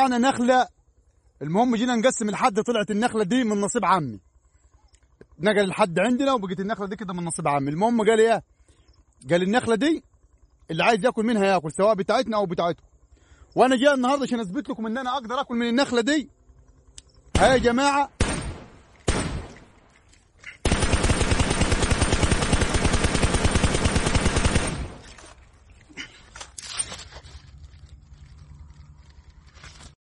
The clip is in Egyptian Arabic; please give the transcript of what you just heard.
قطعنا نخله المهم جينا نقسم الحد طلعت النخله دي من نصيب عمي نقل الحد عندنا وبقت النخله دي كده من نصيب عمي المهم قال ايه قال النخله دي اللي عايز ياكل منها ياكل سواء بتاعتنا او بتاعتكم وانا جاي النهارده عشان اثبت لكم ان انا اقدر اكل من النخله دي ها يا جماعه